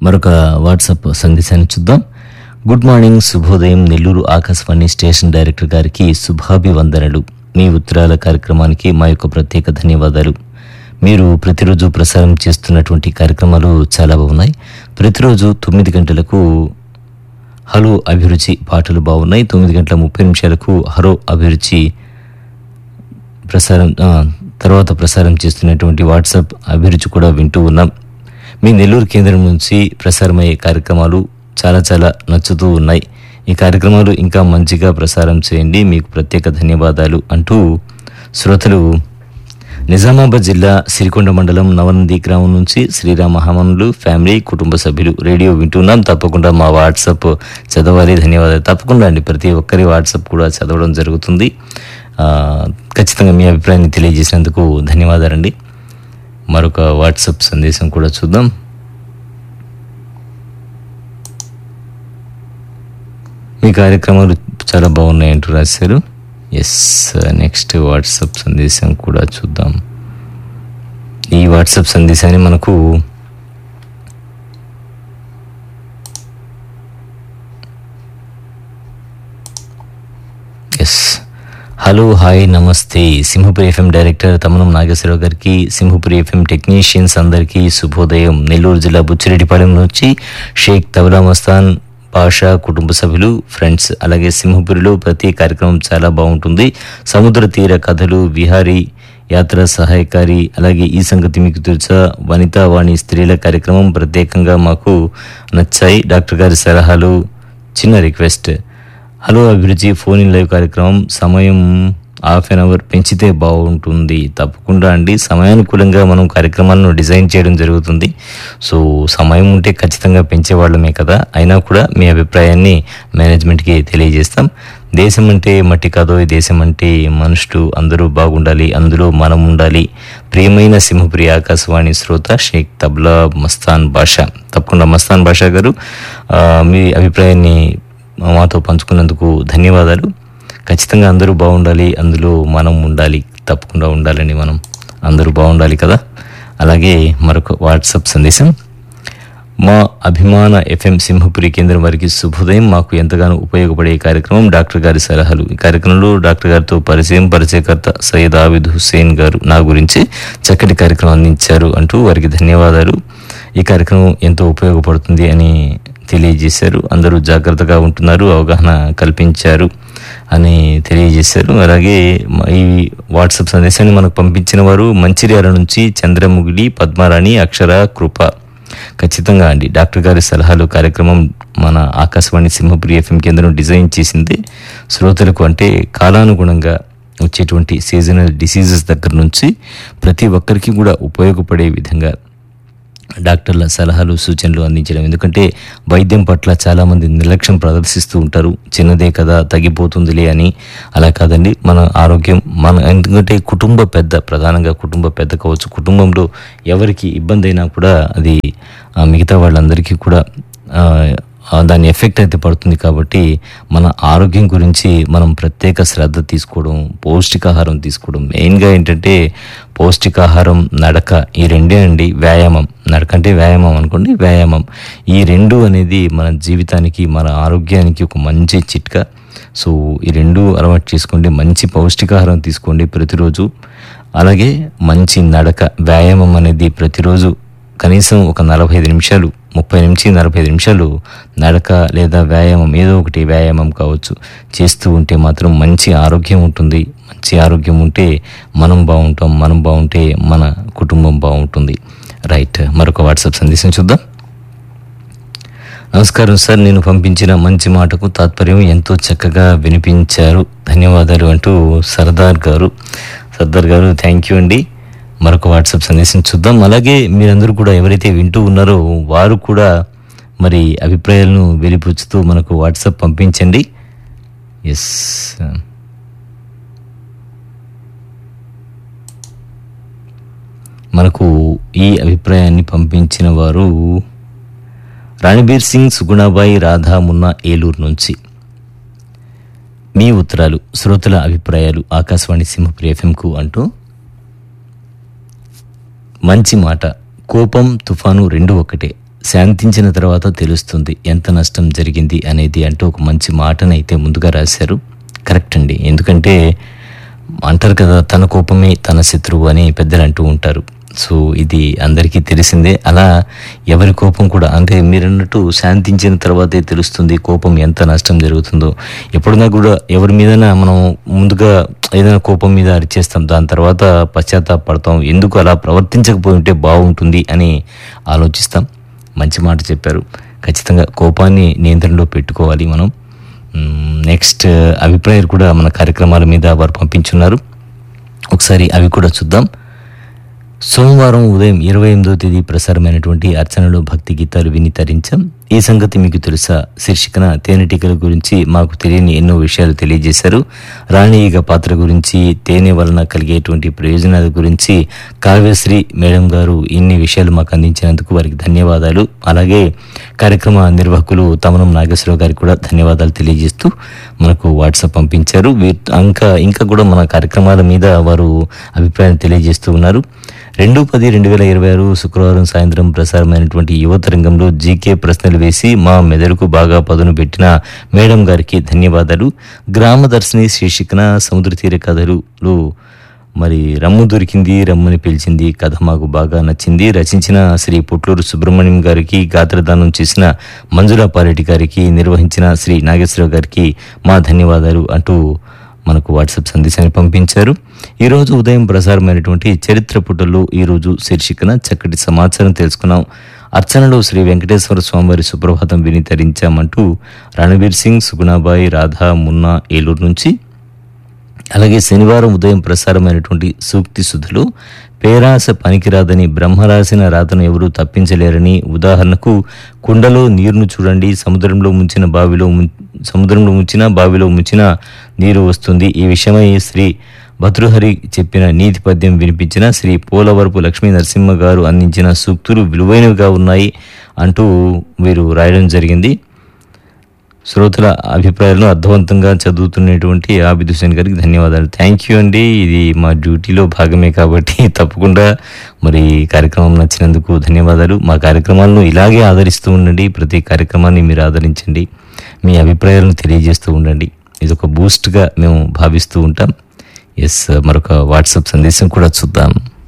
మరొక వాట్సాప్ సందేశాన్ని చూద్దాం గుడ్ మార్నింగ్ శుభోదయం నెల్లూరు ఆకాశవాణి స్టేషన్ డైరెక్టర్ గారికి శుభాభివందనలు మీ ఉత్తరాల కార్యక్రమానికి మా యొక్క ప్రత్యేక ధన్యవాదాలు మీరు ప్రతిరోజు ప్రసారం చేస్తున్నటువంటి కార్యక్రమాలు చాలా బాగున్నాయి ప్రతిరోజు తొమ్మిది గంటలకు హలో అభిరుచి పాటలు బాగున్నాయి తొమ్మిది గంటల ముప్పై నిమిషాలకు హలో అభిరుచి ప్రసారం ఆ, తర్వాత ప్రసారం చేస్తున్నటువంటి వాట్సాప్ అభిరుచి కూడా వింటూ ఉన్నాం మీ నెల్లూరు కేంద్రం నుంచి ప్రసారమయ్యే కార్యక్రమాలు చాలా చాలా నచ్చుతూ ఉన్నాయి ఈ కార్యక్రమాలు ఇంకా మంచిగా ప్రసారం చేయండి మీకు ప్రత్యేక ధన్యవాదాలు అంటూ శ్రోతలు నిజామాబాద్ జిల్లా సిరికొండ మండలం నవనంది గ్రామం నుంచి శ్రీరామ హమనులు ఫ్యామిలీ కుటుంబ సభ్యులు రేడియో వింటున్నాం తప్పకుండా మా వాట్సాప్ చదవాలి ధన్యవాదాలు తప్పకుండా అండి ప్రతి ఒక్కరి వాట్సాప్ కూడా చదవడం జరుగుతుంది ఆ, ఖచ్చితంగా మీ అభిప్రాయాన్ని తెలియజేసినందుకు ధన్యవాదాలండి మరొక వాట్సాప్ సందేశం కూడా చూద్దాం మీ కార్యక్రమాలు చాలా బాగున్నాయి అంటూ రాశారు ఎస్ నెక్స్ట్ వాట్సాప్ సందేశం కూడా చూద్దాం ఈ వాట్సాప్ సందేశాన్ని మనకు ఎస్ హలో హాయ్ నమస్తే సింహపురి ఎఫ్ఎం డైరెక్టర్ తమనం నాగేశ్వరరావు గారికి సింహపురి ఎఫ్ఎం టెక్నీషియన్స్ అందరికీ శుభోదయం నెల్లూరు జిల్లా బుచ్చిరెడ్డిపాలెం నుంచి షేక్ తబలా మస్తాన్ పాషా కుటుంబ సభ్యులు ఫ్రెండ్స్ అలాగే సింహపురిలో ప్రతి కార్యక్రమం చాలా బాగుంటుంది సముద్ర తీర కథలు విహారీ యాత్ర సహాయకారి అలాగే ఈ సంగతి మీకు తెలుసా వనితా వాణి స్త్రీల కార్యక్రమం ప్రత్యేకంగా మాకు నచ్చాయి డాక్టర్ గారి సలహాలు చిన్న రిక్వెస్ట్ హలో అభిరుచి ఫోన్ ఇన్ లైవ్ కార్యక్రమం సమయం హాఫ్ అన్ అవర్ పెంచితే బాగుంటుంది తప్పకుండా అండి సమయానుకూలంగా మనం కార్యక్రమాలను డిజైన్ చేయడం జరుగుతుంది సో సమయం ఉంటే ఖచ్చితంగా పెంచేవాళ్ళమే కదా అయినా కూడా మీ అభిప్రాయాన్ని మేనేజ్మెంట్కి తెలియజేస్తాం దేశం అంటే మట్టి కాదో ఈ దేశం అంటే మనుషులు అందరూ బాగుండాలి అందులో మనం ఉండాలి ప్రియమైన సింహపురి ఆకాశవాణి శ్రోత షేక్ తబ్లా మస్తాన్ బాషా తప్పకుండా మస్తాన్ బాషా గారు ఆ, మీ అభిప్రాయాన్ని మాతో పంచుకున్నందుకు ధన్యవాదాలు ఖచ్చితంగా అందరూ బాగుండాలి అందులో మనం ఉండాలి తప్పకుండా ఉండాలని మనం అందరూ బాగుండాలి కదా అలాగే మరొక వాట్సాప్ సందేశం మా అభిమాన ఎఫ్ఎం సింహపురి కేంద్రం వారికి శుభోదయం మాకు ఎంతగానో ఉపయోగపడే ఈ కార్యక్రమం డాక్టర్ గారి సలహాలు ఈ కార్యక్రమంలో డాక్టర్ గారితో పరిచయం పరిచయకర్త సయ్యద్ ఆవిద్ హుస్సేన్ గారు నా గురించి చక్కటి కార్యక్రమం అందించారు అంటూ వారికి ధన్యవాదాలు ఈ కార్యక్రమం ఎంతో ఉపయోగపడుతుంది అని తెలియజేశారు అందరూ జాగ్రత్తగా ఉంటున్నారు అవగాహన కల్పించారు అని తెలియజేశారు అలాగే మ- ఈ వాట్సాప్ సందేశాన్ని మనకు పంపించిన వారు మంచిర్యాల నుంచి చంద్రముగిలి పద్మారాణి అక్షర కృప ఖచ్చితంగా అండి డాక్టర్ గారి సలహాలు కార్యక్రమం మన ఆకాశవాణి సింహపురి ఎఫ్ఎం కేంద్రం డిజైన్ చేసింది శ్రోతలకు అంటే కాలానుగుణంగా వచ్చేటువంటి సీజనల్ డిసీజెస్ దగ్గర నుంచి ప్రతి ఒక్కరికి కూడా ఉపయోగపడే విధంగా డాక్టర్ల సలహాలు సూచనలు అందించడం ఎందుకంటే వైద్యం పట్ల చాలామంది నిర్లక్ష్యం ప్రదర్శిస్తూ ఉంటారు చిన్నదే కదా తగ్గిపోతుందిలే అని అలా కాదండి మన ఆరోగ్యం మన ఎందుకంటే కుటుంబ పెద్ద ప్రధానంగా కుటుంబ పెద్ద కావచ్చు కుటుంబంలో ఎవరికి ఇబ్బంది అయినా కూడా అది ఆ, మిగతా వాళ్ళందరికీ కూడా ఆ, ఆ, దాని ఎఫెక్ట్ అయితే పడుతుంది కాబట్టి మన ఆరోగ్యం గురించి మనం ప్రత్యేక శ్రద్ధ తీసుకోవడం పౌష్టికాహారం తీసుకోవడం మెయిన్గా ఏంటంటే పౌష్టికాహారం నడక ఈ రెండే అండి వ్యాయామం నడక అంటే వ్యాయామం అనుకోండి వ్యాయామం ఈ రెండు అనేది మన జీవితానికి మన ఆరోగ్యానికి ఒక మంచి చిట్కా సో ఈ రెండు అలవాటు చేసుకోండి మంచి పౌష్టికాహారం తీసుకోండి ప్రతిరోజు అలాగే మంచి నడక వ్యాయామం అనేది ప్రతిరోజు కనీసం ఒక నలభై ఐదు నిమిషాలు ముప్పై నుంచి నలభై ఐదు నిమిషాలు నడక లేదా వ్యాయామం ఏదో ఒకటి వ్యాయామం కావచ్చు చేస్తూ ఉంటే మాత్రం మంచి ఆరోగ్యం ఉంటుంది మంచి ఆరోగ్యం ఉంటే మనం బాగుంటాం మనం బాగుంటే మన కుటుంబం బాగుంటుంది రైట్ మరొక వాట్సాప్ సందేశం చూద్దాం నమస్కారం సార్ నేను పంపించిన మంచి మాటకు తాత్పర్యం ఎంతో చక్కగా వినిపించారు ధన్యవాదాలు అంటూ సర్దార్ గారు సర్దార్ గారు థ్యాంక్ యూ అండి మరొక వాట్సాప్ సందేశం చూద్దాం అలాగే మీరందరూ కూడా ఎవరైతే వింటూ ఉన్నారో వారు కూడా మరి అభిప్రాయాలను వెలిపుచ్చుతూ మనకు వాట్సాప్ పంపించండి ఎస్ మనకు ఈ అభిప్రాయాన్ని పంపించిన వారు రణబీర్ సింగ్ సుగుణాబాయి రాధా మున్నా ఏలూరు నుంచి మీ ఉత్తరాలు శ్రోతల అభిప్రాయాలు ఆకాశవాణి సింహపురి ఎఫ్ఎంకు అంటూ మంచి మాట కోపం తుఫాను రెండు ఒకటే శాంతించిన తర్వాత తెలుస్తుంది ఎంత నష్టం జరిగింది అనేది అంటూ ఒక మంచి మాటనైతే ముందుగా రాశారు కరెక్ట్ అండి ఎందుకంటే అంటారు కదా తన కోపమే తన శత్రువు అని పెద్దలు అంటూ ఉంటారు సో ఇది అందరికీ తెలిసిందే అలా ఎవరి కోపం కూడా అంటే మీరు అన్నట్టు శాంతించిన తర్వాతే తెలుస్తుంది కోపం ఎంత నష్టం జరుగుతుందో ఎప్పుడన్నా కూడా ఎవరి మీదైనా మనం ముందుగా ఏదైనా కోపం మీద అరిచేస్తాం దాని తర్వాత పశ్చాత్తాపడతాం ఎందుకు అలా ప్రవర్తించకపోయి ఉంటే బాగుంటుంది అని ఆలోచిస్తాం మంచి మాట చెప్పారు ఖచ్చితంగా కోపాన్ని నియంత్రణలో పెట్టుకోవాలి మనం మ్మ్, నెక్స్ట్ అభిప్రాయాలు కూడా మన కార్యక్రమాల మీద వారు పంపించున్నారు ఒకసారి అవి కూడా చూద్దాం సోమవారం ఉదయం ఇరవై ఎనిమిదో తేదీ ప్రసారమైనటువంటి అర్చనలో భక్తి గీతాలు విని తరించాం ఈ సంగతి మీకు తెలుసా శీర్షికన తేనెటీగల గురించి మాకు తెలియని ఎన్నో విషయాలు తెలియజేశారు రాణి ఈగ పాత్ర గురించి తేనె వలన కలిగేటువంటి ప్రయోజనాల గురించి కావ్యశ్రీ మేడం గారు ఇన్ని విషయాలు మాకు అందించినందుకు వారికి ధన్యవాదాలు అలాగే కార్యక్రమ నిర్వాహకులు తమనం నాగేశ్వరరావు గారికి కూడా ధన్యవాదాలు తెలియజేస్తూ మనకు వాట్సాప్ పంపించారు వీ- ఇంకా ఇంకా కూడా మన కార్యక్రమాల మీద వారు అభిప్రాయం తెలియజేస్తూ ఉన్నారు రెండు పది రెండు వేల ఇరవై ఆరు శుక్రవారం సాయంత్రం ప్రసారమైనటువంటి యువత రంగంలో జీకే ప్రశ్నలు వేసి మా మెదడుకు బాగా పదును పెట్టిన మేడం గారికి ధన్యవాదాలు గ్రామదర్శిని శీర్షికన సముద్ర తీర కథలు మరి రమ్ము దొరికింది రమ్మని పిలిచింది కథ మాకు బాగా నచ్చింది రచించిన శ్రీ పుట్లూరు సుబ్రహ్మణ్యం గారికి గాత్రదానం చేసిన మంజులా పారెడ్డి గారికి నిర్వహించిన శ్రీ నాగేశ్వరరావు గారికి మా ధన్యవాదాలు అంటూ మనకు వాట్సాప్ సందేశాన్ని పంపించారు ఈరోజు ఉదయం ప్రసారమైనటువంటి చరిత్ర పుటల్లో ఈరోజు శీర్షికన చక్కటి సమాచారం తెలుసుకున్నాం అర్చనలో శ్రీ వెంకటేశ్వర స్వామివారి సుప్రభాతం విని తరించామంటూ రణవీర్ సింగ్ సుగుణాబాయి రాధా మున్నా ఏలూరు నుంచి అలాగే శనివారం ఉదయం ప్రసారమైనటువంటి సూక్తి సుధులు పేరాస పనికిరాదని బ్రహ్మ రాసిన రాతను ఎవరూ తప్పించలేరని ఉదాహరణకు కుండలో నీరును చూడండి సముద్రంలో ముంచిన బావిలో ముం- సముద్రంలో ముంచిన బావిలో ముంచిన నీరు వస్తుంది ఈ విషయమై శ్రీ భద్రుహరి చెప్పిన నీతి పద్యం వినిపించిన శ్రీ పోలవరపు లక్ష్మీ నరసింహ గారు అందించిన సూక్తులు విలువైనవిగా ఉన్నాయి అంటూ వీరు రాయడం జరిగింది శ్రోతల అభిప్రాయాలను అర్థవంతంగా చదువుతున్నటువంటి ఆబిద్ హుసేన్ గారికి ధన్యవాదాలు థ్యాంక్ యూ అండి ఇది మా డ్యూటీలో భాగమే కాబట్టి తప్పకుండా మరి ఈ కార్యక్రమం నచ్చినందుకు ధన్యవాదాలు మా కార్యక్రమాలను ఇలాగే ఆదరిస్తూ ఉండండి ప్రతి కార్యక్రమాన్ని మీరు ఆదరించండి మీ అభిప్రాయాలను తెలియజేస్తూ ఉండండి ఇది ఒక బూస్ట్గా మేము భావిస్తూ ఉంటాం ఎస్ మరొక వాట్సాప్ సందేశం కూడా చూద్దాం